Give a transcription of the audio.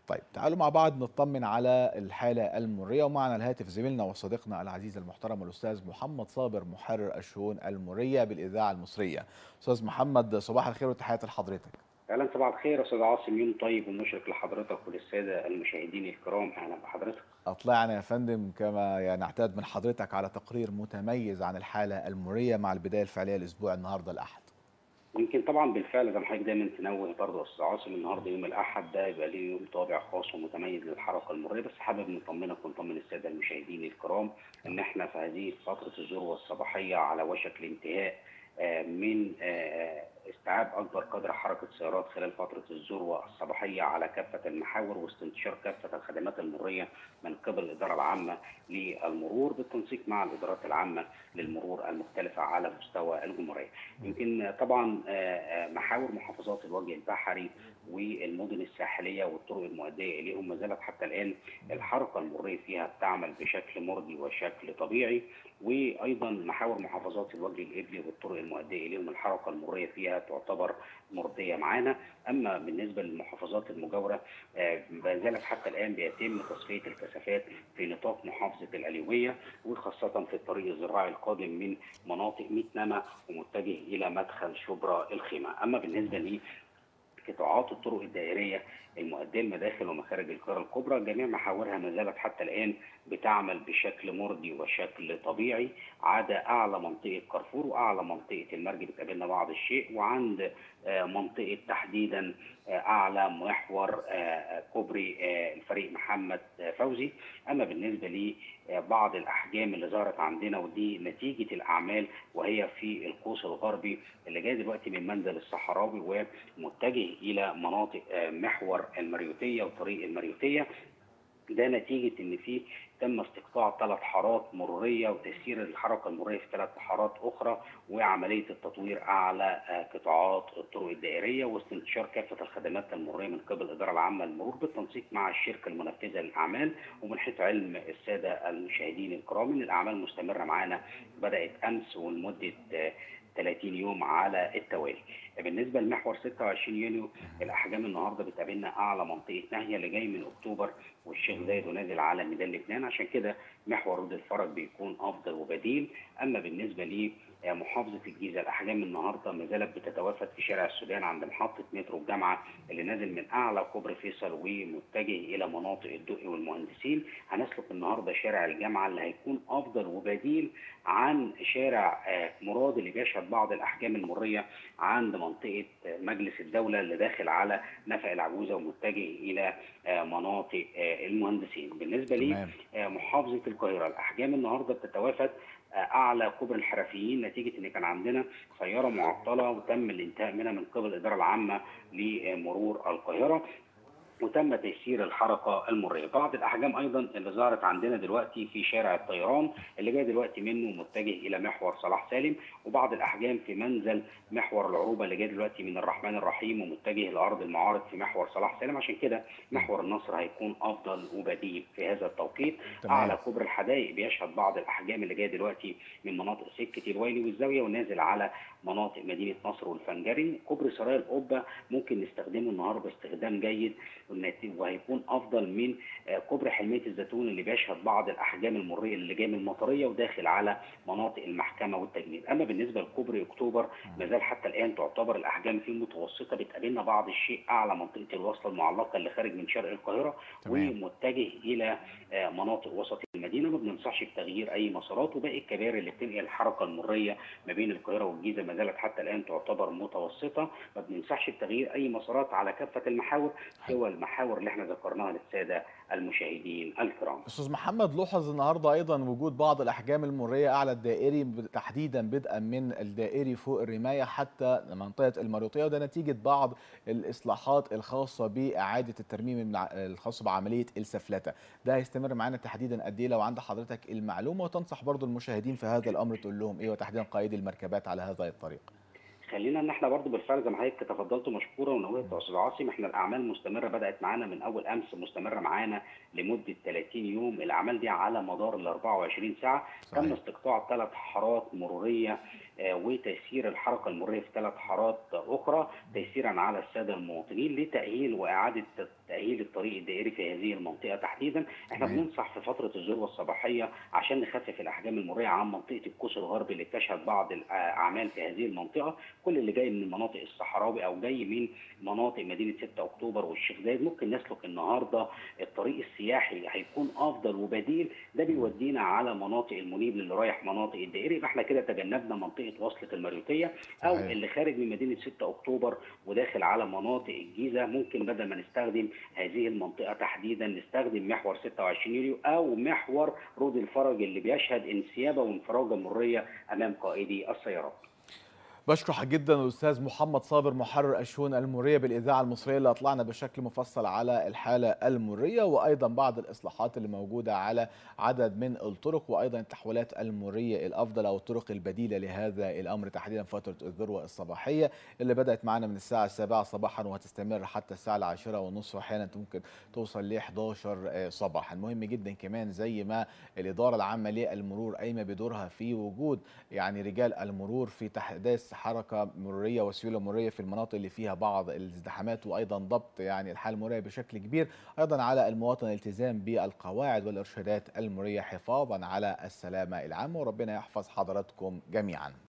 طيب تعالوا مع بعض نطمن على الحالة المرية ومعنا الهاتف زميلنا وصديقنا العزيز المحترم الأستاذ محمد صابر محرر الشؤون المرية بالإذاعة المصرية أستاذ محمد صباح الخير وتحياتي لحضرتك اهلا صباح الخير استاذ عاصم يوم طيب ومشرق لحضرتك وللساده المشاهدين الكرام اهلا بحضرتك أطلعنا يا فندم كما يعني نعتاد من حضرتك على تقرير متميز عن الحالة المرية مع البداية الفعلية الأسبوع النهاردة الأحد يمكن طبعا بالفعل زي ما حضرتك دايما تنوه برضه يا استاذ عاصم النهارده يوم الاحد ده يبقى ليه يوم طابع خاص ومتميز للحركه المريه بس حابب نطمنك ونطمن الساده المشاهدين الكرام ان احنا في هذه فتره الذروه الصباحيه على وشك الانتهاء آه، من آه، استيعاب اكبر قدر حركه سيارات خلال فتره الذروه الصباحيه على كافه المحاور واستنشار كافه الخدمات المريه من قبل الاداره العامه للمرور بالتنسيق مع الادارات العامه للمرور المختلفه على مستوى الجمهوريه. يمكن طبعا آه، آه، محاور محافظات الوجه البحري والمدن الساحليه والطرق المؤديه اليهم ما زالت حتى الان الحركه المريه فيها بتعمل بشكل مرضي وشكل طبيعي وايضا محاور محافظات الوجه الابلي والطرق المؤديه اليهم الحركه المريه فيها تعتبر مرضيه معانا اما بالنسبه للمحافظات المجاوره آه، ما زالت حتى الان بيتم تصفيه الكثافات في نطاق محافظه القليوبيه وخاصه في الطريق الزراعي القادم من مناطق ميتنما ومتجه الى مدخل شبرا الخيمه اما بالنسبه لي قطاعات الطرق الدائريه المؤديه لمداخل ومخارج القاهره الكبرى جميع محاورها ما زالت حتى الان بتعمل بشكل مرضي وشكل طبيعي عدا اعلى منطقه كارفور واعلى منطقه المرج بتقابلنا بعض الشيء وعند آه، منطقه تحديدا آه، اعلى محور آه، كوبري آه، الفريق محمد آه، فوزي اما بالنسبه لبعض الاحجام اللي ظهرت عندنا ودي نتيجه الاعمال وهي في القوس الغربي اللي جاي دلوقتي من منزل الصحراوي ومتجه الى مناطق آه، محور المريوطيه وطريق المريوطيه ده نتيجه ان في تم استقطاع ثلاث حارات مروريه وتسيير الحركه المروريه في ثلاث حارات اخرى وعمليه التطوير اعلى آه، قطاعات الطرق الدائريه واستنشار كافه الخدمات المروريه من قبل الاداره العامه للمرور بالتنسيق مع الشركه المنفذه للاعمال ومن حيث علم الساده المشاهدين الكرام ان الاعمال مستمره معانا بدات امس ولمده آه، 30 يوم على التوالي. بالنسبه لمحور 26 يونيو الاحجام النهارده بتقابلنا اعلى منطقه ناهيه اللي جاي من اكتوبر والشيخ زايد ونازل على ميدان لبنان عشان كده محور رود الفرج بيكون افضل وبديل اما بالنسبه لي آه، محافظه الجيزه الاحجام النهارده ما زالت بتتوافد في شارع السودان عند محطه مترو الجامعه اللي نازل من اعلى كوبري فيصل ومتجه الى مناطق الدقي والمهندسين هنسلك النهارده شارع الجامعه اللي هيكون افضل وبديل عن شارع آه، مراد اللي بيشهد بعض الاحجام المريه عند منطقه آه، مجلس الدوله اللي داخل على نفق العجوزه ومتجه الى آه، مناطق آه، المهندسين بالنسبه لي تمام آه، محافظه القاهره الاحجام النهارده بتتوافد آه، اعلى كوبري الحرفيين نتيجه ان كان عندنا سياره معطله وتم الانتهاء منها من قبل الاداره العامه لمرور القاهره وتم تيسير الحركه المريه، بعض الاحجام ايضا اللي ظهرت عندنا دلوقتي في شارع الطيران اللي جاي دلوقتي منه متجه الى محور صلاح سالم، وبعض الاحجام في منزل محور العروبه اللي جاي دلوقتي من الرحمن الرحيم ومتجه لارض المعارض في محور صلاح سالم، عشان كده محور النصر هيكون افضل وبديل في هذا التوقيت، تمام. اعلى كوبري الحدائق بيشهد بعض الاحجام اللي جايه دلوقتي من مناطق سكه الويلي والزاويه ونازل على مناطق مدينه نصر والفنجري، كوبري سرايا القبه ممكن نستخدمه النهارده استخدام جيد والنتيجة- وهيكون افضل من آه، كوبري حلميه الزيتون اللي بيشهد بعض الاحجام المريه اللي جايه من المطريه وداخل على مناطق المحكمه والتجنيد، اما بالنسبه لكوبري اكتوبر ما زال حتى الان تعتبر الاحجام فيه متوسطه بتقابلنا بعض الشيء اعلى منطقه الوصله المعلقه اللي خارج من شرق القاهره تمام. ومتجه الى آه، مناطق وسط المدينه ما بننصحش بتغيير اي مسارات وباقي الكباري اللي بتنقل الحركه المريه ما بين القاهره والجيزه ما زالت حتى الان تعتبر متوسطه ما بننصحش بتغيير اي مسارات على كافه المحاور سوى المحاور اللي احنا ذكرناها للساده المشاهدين الكرام. استاذ محمد لوحظ النهارده ايضا وجود بعض الاحجام المريه اعلى الدائري تحديدا بدءا من الدائري فوق الرمايه حتى منطقه المريوطيه وده نتيجه بعض الاصلاحات الخاصه باعاده الترميم المع- الخاص بعمليه السفلته ده هيستمر معانا تحديدا قد ايه لو عند حضرتك المعلومه وتنصح برضو المشاهدين في هذا الامر تقول لهم ايه وتحديدا قائدي المركبات على هذا الطريق خلينا ان احنا برضو بالفعل زي ما حضرتك تفضلت مشكوره ونوهت يا استاذ عاصم احنا الاعمال مستمره بدات معانا من اول امس مستمره معانا لمده 30 يوم الاعمال دي على مدار ال 24 ساعه صحيح. تم استقطاع ثلاث حارات مروريه آه، وتيسير الحركه المروريه في ثلاث حارات اخرى تيسيرا على الساده المواطنين لتاهيل واعاده تاهيل الطريق الدائري في هذه المنطقه تحديدا احنا تمام. بننصح في فتره الذروه الصباحيه عشان نخفف الاحجام المروريه عن منطقه القوس الغربي اللي بتشهد بعض الاعمال في هذه المنطقه كل اللي جاي من المناطق الصحراوي او جاي من مناطق مدينه 6 اكتوبر والشيخ زايد ممكن نسلك النهارده الطريق السياحي هيكون افضل وبديل ده بيودينا على مناطق المنيب اللي رايح مناطق الدائري يبقى احنا كده تجنبنا منطقه وصله المريوطيه او صحيح. اللي خارج من مدينه 6 اكتوبر وداخل على مناطق الجيزه ممكن بدل ما نستخدم هذه المنطقه تحديدا نستخدم محور 26 يوليو او محور رود الفرج اللي بيشهد انسيابه وانفراجه مريه امام قائدي السيارات بشكرك جدا الاستاذ محمد صابر محرر الشؤون المريه بالاذاعه المصريه اللي اطلعنا بشكل مفصل على الحاله المريه وايضا بعض الاصلاحات اللي موجوده على عدد من الطرق وايضا التحويلات المريه الافضل او الطرق البديله لهذا الامر تحديدا فتره الذروه الصباحيه اللي بدات معنا من الساعه السابعه صباحا وهتستمر حتى الساعه العاشره ونصف واحيانا ممكن توصل ل 11 صباحا مهم جدا كمان زي ما الاداره العامه للمرور قايمه بدورها في وجود يعني رجال المرور في تحديث حركه مروريه وسيوله مروريه في المناطق اللي فيها بعض الازدحامات وايضا ضبط يعني الحاله المروريه بشكل كبير ايضا على المواطن الالتزام بالقواعد والارشادات المروريه حفاظا على السلامه العامه وربنا يحفظ حضراتكم جميعا